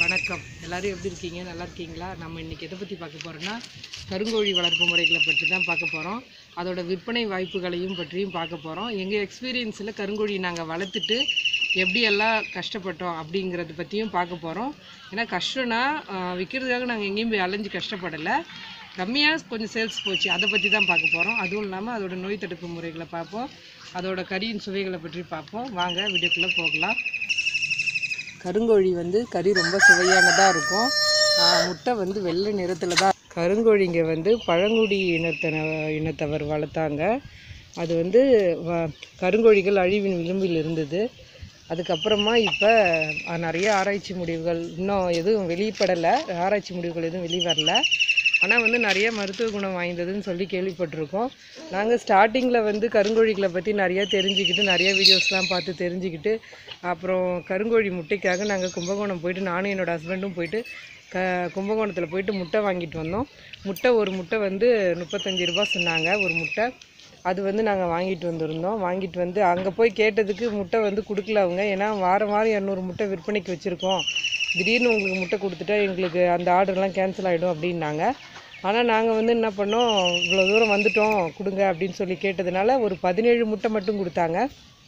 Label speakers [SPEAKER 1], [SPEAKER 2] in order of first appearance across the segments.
[SPEAKER 1] வணக்கம் எல்லாரும் எப்படி இருக்கீங்க நல்லா இருக்கீங்களா நம்ம இன்னைக்கு எதை பற்றி பார்க்க போகிறோம்னா கருங்கோழி வளர்ப்பு முறைகளை பற்றி தான் பார்க்க போகிறோம் அதோட விற்பனை வாய்ப்புகளையும் பற்றியும் பார்க்க போகிறோம் எங்கள் எக்ஸ்பீரியன்ஸில் கருங்கோழி நாங்கள் வளர்த்துட்டு எப்படியெல்லாம் கஷ்டப்பட்டோம் அப்படிங்கிறத பற்றியும் பார்க்க போகிறோம் ஏன்னா கஷ்டம்னா ஆஹ், விற்கிறதுக்காக நாங்கள் எங்கேயும் போய் அலைஞ்சு கஷ்டப்படலை கம்மியாக கொஞ்சம் சேல்ஸ் போச்சு அதை பற்றி தான் பார்க்க போகிறோம் அதுவும் இல்லாமல் அதோட நோய் தடுப்பு முறைகளை பார்ப்போம் அதோட கறியின் சுவைகளை பற்றி பார்ப்போம் வாங்க வீடியோக்குள்ளே போகலாம் கருங்கோழி வந்து கறி ரொம்ப சுவையானதாக இருக்கும் ஆஹ் முட்டை வந்து வெள்ளை நிறத்தில் தான் கருங்கோழிங்க வந்து பழங்குடி இனத்தன இனத்தவர் வளர்த்தாங்க அது வந்து வ- கருங்கோழிகள் அழிவின் விளிம்பில் இருந்தது அதுக்கப்புறமா இப்போ நிறைய ஆராய்ச்சி முடிவுகள் இன்னும் எதுவும் வெளிப்படலை ஆராய்ச்சி முடிவுகள் எதுவும் வெளிவரல ஆனால் வந்து நிறைய மருத்துவ குணம் வாய்ந்ததுன்னு சொல்லி கேள்விப்பட்டிருக்கோம் நாங்கள் ஸ்டார்டிங்கில் வந்து கருங்கோழிகளை பற்றி நிறைய தெரிஞ்சுக்கிட்டு நிறைய வீடியோஸ்லாம் பார்த்து தெரிஞ்சுக்கிட்டு அப்புறம் கருங்கோழி முட்டைக்காக நாங்கள் கும்பகோணம் போயிட்டு நானும் என்னோட ஹஸ்பண்டும் போயிட்டு க கும்பகோணத்தில் போயிட்டு முட்டை வாங்கிட்டு வந்தோம் முட்டை ஒரு முட்டை வந்து முப்பத்தஞ்சு ரூபா சொன்னாங்க ஒரு முட்டை அது வந்து நாங்கள் வாங்கிட்டு வந்திருந்தோம் வாங்கிட்டு வந்து அங்கே போய் கேட்டதுக்கு முட்டை வந்து கொடுக்கல அவங்க ஏன்னா வாரம் வாரம் இரநூறு முட்டை விற்பனைக்கு வச்சுருக்கோம் திடீர்னு உங்களுக்கு முட்டை கொடுத்துட்டா எங்களுக்கு அந்த ஆர்டர்லாம் கேன்சல் ஆகிடும் அப்படின்னாங்க ஆனால் நாங்கள் வந்து என்ன பண்ணோம் இவ்வளோ தூரம் வந்துட்டோம் கொடுங்க அப்படின்னு சொல்லி கேட்டதுனால ஒரு பதினேழு முட்டை மட்டும் கொடுத்தாங்க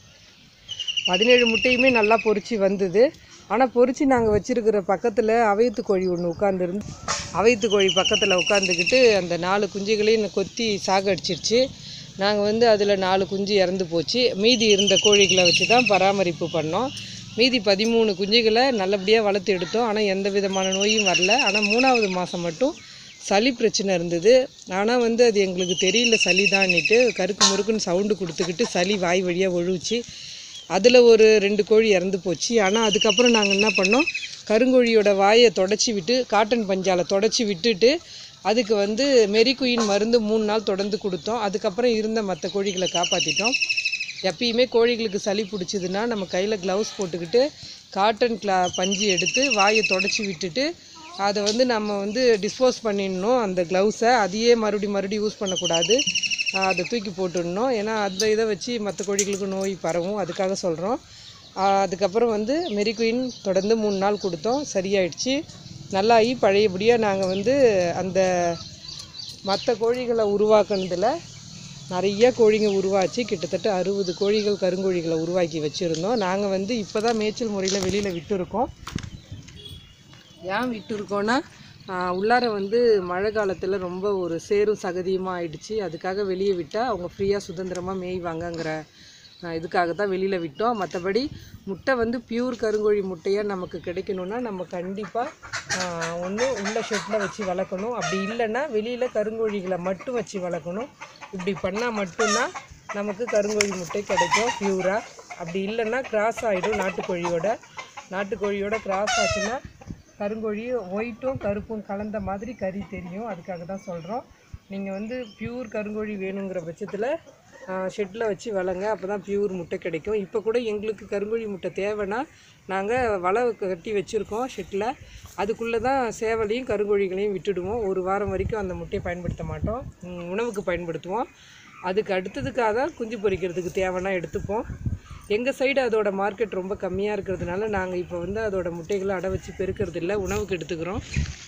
[SPEAKER 1] பதினேழு முட்டையுமே நல்லா பொரிச்சு வந்தது ஆனால் பொரிச்சு நாங்கள் வச்சிருக்கிற பக்கத்தில் அவையத்து கோழி ஒன்று உட்காந்துருந்து அவையத்து கோழி பக்கத்தில் உட்காந்துக்கிட்டு அந்த நாலு குஞ்சுகளையும் கொத்தி சாகடிச்சிருச்சு நாங்கள் வந்து அதில் நாலு குஞ்சு இறந்து போச்சு மீதி இருந்த கோழிகளை வச்சு தான் பராமரிப்பு பண்ணோம் மீதி பதிமூணு குஞ்சுகளை நல்லபடியாக வளர்த்து எடுத்தோம் ஆனால் எந்த விதமான நோயும் வரல ஆனால் மூணாவது மாதம் மட்டும் சளி பிரச்சனை இருந்தது ஆனால் வந்து அது எங்களுக்கு தெரியல சளி தான்னுட்டு கருக்கு முறுக்குன்னு சவுண்டு கொடுத்துக்கிட்டு சளி வாய் வழியாக ஒழுவுச்சு அதில் ஒரு ரெண்டு கோழி இறந்து போச்சு ஆனால் அதுக்கப்புறம் நாங்கள் என்ன பண்ணோம் கருங்கோழியோட வாயை தொடச்சி விட்டு காட்டன் பஞ்சால தொடச்சி விட்டுட்டு அதுக்கு வந்து மெரிக்குயின் மருந்து மூணு நாள் தொடர்ந்து கொடுத்தோம் அதுக்கப்புறம் இருந்த மற்ற கோழிகளை காப்பாற்றிட்டோம் எப்பயுமே கோழிகளுக்கு சளி பிடிச்சதுன்னா நம்ம கையில் க்ளவுஸ் போட்டுக்கிட்டு காட்டன் கிளா பஞ்சு எடுத்து வாயை தொடச்சி விட்டுட்டு அதை வந்து நம்ம வந்து டிஸ்போஸ் பண்ணிடணும் அந்த க்ளவுஸை அதையே மறுபடி மறுபடியும் யூஸ் பண்ணக்கூடாது ஆஹ் அதை தூக்கி போட்டுடணும் ஏன்னா அந்த இதை வச்சு மற்ற கோழிகளுக்கு நோய் பரவும் அதுக்காக சொல்கிறோம் அதுக்கப்புறம் வந்து மெரிக்குயின் தொடர்ந்து மூணு நாள் கொடுத்தோம் சரியாயிடுச்சு நல்லாகி பழையபடியாக நாங்கள் வந்து அந்த மற்ற கோழிகளை உருவாக்குனதில் நிறைய கோழிங்க உருவாச்சு கிட்டத்தட்ட அறுபது கோழிகள் கருங்கோழிகளை உருவாக்கி வச்சுருந்தோம் நாங்கள் வந்து இப்போ தான் மேய்ச்சல் முறையில் வெளியில் விட்டுருக்கோம் ஏன் விட்டுருக்கோன்னா ஆஹ் உள்ளார வந்து மழை காலத்தில் ரொம்ப ஒரு சேரும் சகதியுமாக ஆயிடுச்சு அதுக்காக வெளியே விட்டால் அவங்க ஃப்ரீயாக சுதந்திரமாக மேய்வாங்கங்கிற ஆஹ் இதுக்காக தான் வெளியில் விட்டோம் மற்றபடி முட்டை வந்து பியூர் கருங்கோழி முட்டையாக நமக்கு கிடைக்கணும்னா நம்ம கண்டிப்பாக ஒன்று உள்ள ஷெட்டில் வச்சு வளர்க்கணும் அப்படி இல்லைன்னா வெளியில் கருங்கோழிகளை மட்டும் வச்சு வளர்க்கணும் இப்படி பண்ணால் மட்டும்தான் நமக்கு கருங்கோழி முட்டை கிடைக்கும் பியூராக அப்படி இல்லைன்னா கிராஸ் ஆகிடும் நாட்டுக்கோழியோட நாட்டுக்கோழியோட கிராஸ் ஆச்சுன்னா கருங்கோழி ஒயிட்டும் கருப்பும் கலந்த மாதிரி கறி தெரியும் அதுக்காக தான் சொல்கிறோம் நீங்கள் வந்து பியூர் கருங்கோழி வேணுங்கிற பட்சத்தில் ஷெட்டில் வச்சு வளங்க அப்போ தான் பியூர் முட்டை கிடைக்கும் இப்போ கூட எங்களுக்கு கருங்கோழி முட்டை தேவைன்னா நாங்கள் வலை கட்டி வச்சுருக்கோம் ஷெட்டில் அதுக்குள்ளே தான் சேவலையும் கருங்கோழிகளையும் விட்டுடுவோம் ஒரு வாரம் வரைக்கும் அந்த முட்டையை பயன்படுத்த மாட்டோம் உம், உணவுக்கு பயன்படுத்துவோம் அதுக்கு அடுத்ததுக்காக தான் குஞ்சு பொரிக்கிறதுக்கு தேவைன்னா எடுத்துப்போம் எங்கள் சைடு அதோட மார்க்கெட் ரொம்ப கம்மியாக இருக்கிறதுனால நாங்கள் இப்போ வந்து அதோட முட்டைகளை அடை வச்சு பெருக்கிறது இல்லை உணவுக்கு எடுத்துக்கிறோம்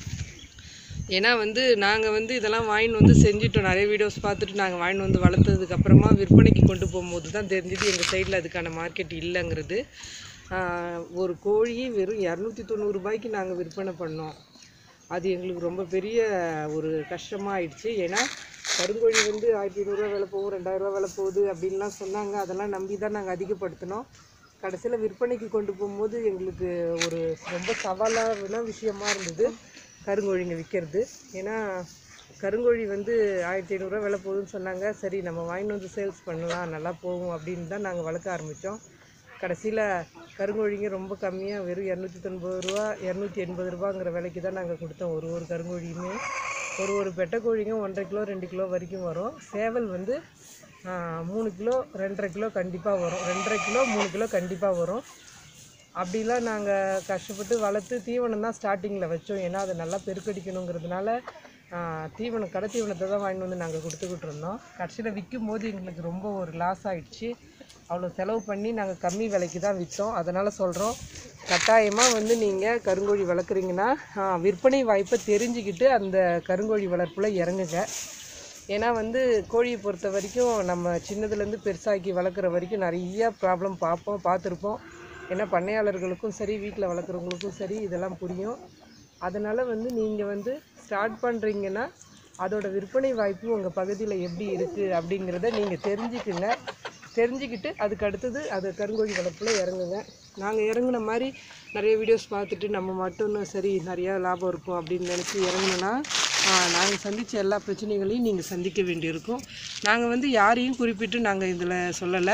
[SPEAKER 1] ஏன்னா வந்து நாங்கள் வந்து இதெல்லாம் வாங்கின்னு வந்து செஞ்சுட்டோம் நிறைய வீடியோஸ் பார்த்துட்டு நாங்கள் வாங்கின்னு வந்து வளர்த்ததுக்கு அப்புறமா விற்பனைக்கு கொண்டு போகும்போது தான் தெரிஞ்சது எங்கள் சைடில் அதுக்கான மார்க்கெட் இல்லைங்கிறது ஆஹ் ஒரு கோழி வெறும் இரநூத்தி தொண்ணூறு ரூபாய்க்கு நாங்கள் விற்பனை பண்ணோம் அது எங்களுக்கு ரொம்ப பெரிய ஒரு கஷ்டமாக ஆயிடுச்சு ஏன்னா கருங்கோழி வந்து ஆயிரத்தி ஐநூறுரூவா விலை போகும் ரெண்டாயிரரூவா விலை போகுது அப்படின்லாம் சொன்னாங்க அதெல்லாம் நம்பி தான் நாங்கள் அதிகப்படுத்தினோம் கடைசியில் விற்பனைக்கு கொண்டு போகும்போது எங்களுக்கு ஒரு ரொம்ப சவாலான விஷயமா இருந்தது கருங்கோழிங்க விற்கிறது ஏன்னா கருங்கோழி வந்து ஆயிரத்தி ஐநூறுரூவா விலை போகுதுன்னு சொன்னாங்க சரி நம்ம வாங்கிட்டு வந்து சேல்ஸ் பண்ணலாம் நல்லா போகும் அப்படின்னு தான் நாங்கள் வளர்க்க ஆரம்பித்தோம் கடைசியில் கருங்கோழிங்க ரொம்ப கம்மியாக வெறும் இரநூத்தி தொண்ணூறு ரூபா இரநூத்தி எண்பது ரூபாங்கிற விலைக்கு தான் நாங்கள் கொடுத்தோம் ஒரு ஒரு கருங்கோழியுமே ஒரு ஒரு பெட்டை கோழிங்க ஒன்றரை கிலோ ரெண்டு கிலோ வரைக்கும் வரும் சேவல் வந்து ஆ, மூணு கிலோ ரெண்டரை கிலோ கண்டிப்பாக வரும் ரெண்டரை கிலோ மூணு கிலோ கண்டிப்பாக வரும் அப்படிலாம் நாங்கள் கஷ்டப்பட்டு வளர்த்து தீவனம் தான் ஸ்டார்டிங்கில் வச்சோம் ஏன்னா அதை நல்லா பெருக்கடிக்கணுங்கிறதுனால ஆ, தீவனம் கடை தீவனத்தை தான் வாங்கிட்டு வந்து நாங்கள் கொடுத்துக்கிட்டு இருந்தோம் கடைசியில் விற்கும் போது எங்களுக்கு ரொம்ப ஒரு லாஸ் ஆயிடுச்சு அவ்வளோ செலவு பண்ணி நாங்கள் கம்மி விலைக்கு தான் விற்றோம் அதனால் சொல்கிறோம் கட்டாயமாக வந்து நீங்கள் கருங்கோழி வளர்க்குறீங்கன்னா ஆ, விற்பனை வாய்ப்பை தெரிஞ்சுக்கிட்டு அந்த கருங்கோழி வளர்ப்பில் இறங்குங்க ஏன்னா வந்து கோழியை பொறுத்த வரைக்கும் நம்ம சின்னதுலேருந்து பெருசாக்கி வளர்க்குற வரைக்கும் நிறைய ப்ராப்ளம் பார்ப்போம் பார்த்துருப்போம் ஏன்னா பண்ணையாளர்களுக்கும் சரி வீட்டில் வளர்க்குறவங்களுக்கும் சரி இதெல்லாம் புரியும் அதனால் வந்து நீங்கள் வந்து ஸ்டார்ட் பண்ணுறீங்கன்னா அதோட விற்பனை வாய்ப்பு உங்கள் பகுதியில் எப்படி இருக்குது அப்படிங்கிறத நீங்கள் தெரிஞ்சுக்குங்க தெரிஞ்சுக்கிட்டு அதுக்கு அடுத்தது அது கருங்கோழி வளர்ப்பில் இறங்குங்க நாங்கள் இறங்குன மாதிரி நிறைய வீடியோஸ் பார்த்துட்டு நம்ம மட்டும் சரி நிறையா லாபம் இருக்கும் அப்படின்னு நினச்சி இறங்குனோன்னா நாங்கள் சந்தித்த எல்லா பிரச்சனைகளையும் நீங்கள் சந்திக்க வேண்டியிருக்கும் நாங்கள் வந்து யாரையும் குறிப்பிட்டு நாங்கள் இதில் சொல்லலை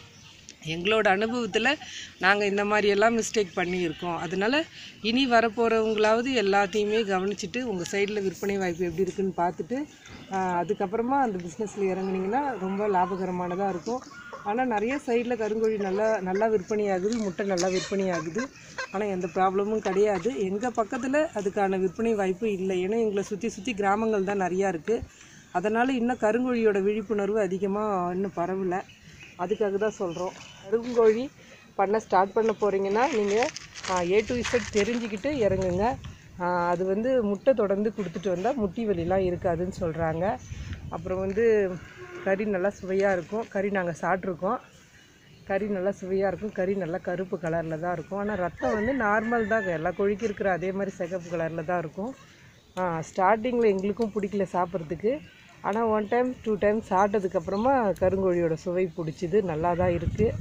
[SPEAKER 1] எங்களோட அனுபவத்தில் நாங்கள் இந்த மாதிரியெல்லாம் மிஸ்டேக் பண்ணியிருக்கோம் அதனால் இனி வரப்போகிறவங்களாவது எல்லாத்தையுமே கவனிச்சுட்டு உங்கள் சைடில் விற்பனை வாய்ப்பு எப்படி இருக்குன்னு பார்த்துட்டு ஆஹ், அதுக்கப்புறமா அந்த பிஸ்னஸில் இறங்குனீங்கன்னா ரொம்ப லாபகரமானதாக இருக்கும் ஆனால் நிறைய சைடில் கருங்கோழி நல்லா நல்லா விற்பனை ஆகுது முட்டை நல்லா விற்பனை ஆகுது ஆனால் எந்த ப்ராப்ளமும் கிடையாது எங்கள் பக்கத்தில் அதுக்கான விற்பனை வாய்ப்பு இல்லை ஏன்னா எங்களை சுற்றி சுற்றி கிராமங்கள் தான் நிறையா இருக்குது அதனால் இன்னும் கருங்கோழியோட விழிப்புணர்வு அதிகமாக இன்னும் பரவலை அதுக்காக தான் சொல்கிறோம் கருங்கோழி பண்ண ஸ்டார்ட் பண்ண போகிறீங்கன்னா நீங்கள் ஏ டு இசட் தெரிஞ்சுக்கிட்டு இறங்குங்க ஆஹ் அது வந்து முட்டை தொடர்ந்து கொடுத்துட்டு வந்தால் முட்டி வலிலாம் இருக்காதுன்னு சொல்கிறாங்க அப்புறம் வந்து கறி நல்லா சுவையாக இருக்கும் கறி நாங்கள் சாப்பிட்ருக்கோம் கறி நல்லா சுவையாக இருக்கும் கறி நல்லா கருப்பு கலரில் தான் இருக்கும் ஆனால் ரத்தம் வந்து நார்மல் தான் எல்லா கோழிக்கும் இருக்கிற அதே மாதிரி சிகப்பு கலரில் தான் இருக்கும் ஸ்டார்டிங்கில் எங்களுக்கும் பிடிக்கல சாப்பிட்றதுக்கு ஆனால் ஒன் டைம் டூ டைம் சாப்பிட்டதுக்கப்புறமா கருங்கோழியோட சுவை பிடிச்சிது நல்லா தான்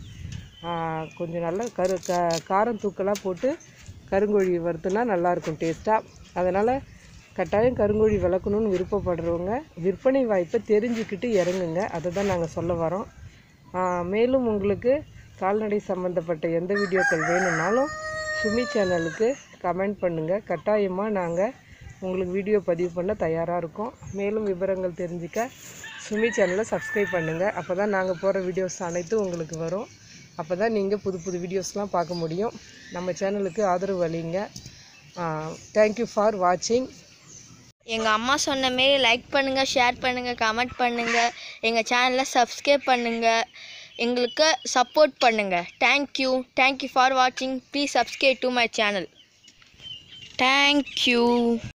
[SPEAKER 1] இருக்குது கொஞ்சம் நல்லா கரு க காரம் தூக்கலாக போட்டு கருங்கோழி வறுத்துனா நல்லாயிருக்கும் டேஸ்ட்டாக அதனால் கட்டாயம் கருங்கோழி வளர்க்கணுன்னு விருப்பப்படுறவங்க விற்பனை வாய்ப்பை தெரிஞ்சுக்கிட்டு இறங்குங்க அதை தான் நாங்கள் சொல்ல வரோம் ஆஹ் மேலும் உங்களுக்கு கால்நடை சம்மந்தப்பட்ட எந்த வீடியோக்கள் வேணும்னாலும் சுமி சேனலுக்கு கமெண்ட் பண்ணுங்கள் கட்டாயமாக நாங்கள் உங்களுக்கு வீடியோ பதிவு பண்ண தயாராக இருக்கோம் மேலும் விவரங்கள் தெரிஞ்சுக்க சுமி சேனலை சப்ஸ்கிரைப் பண்ணுங்கள் அப்போ தான் நாங்கள் போகிற வீடியோஸ் அனைத்தும் உங்களுக்கு வரும் அப்போ தான் நீங்கள் புது புது வீடியோஸ்லாம் பார்க்க முடியும் நம்ம சேனலுக்கு ஆதரவு அளிங்க தேங்க்யூ ஃபார் வாட்சிங்
[SPEAKER 2] எங்கள் அம்மா சொன்ன மாரி லைக் பண்ணுங்கள் ஷேர் பண்ணுங்கள் கமெண்ட் பண்ணுங்கள் எங்கள் சேனலை சப்ஸ்கிரைப் பண்ணுங்கள் எங்களுக்கு சப்போர்ட் பண்ணுங்கள் தேங்க்யூ தேங்க்யூ ஃபார் வாட்சிங் please subscribe to my channel thank you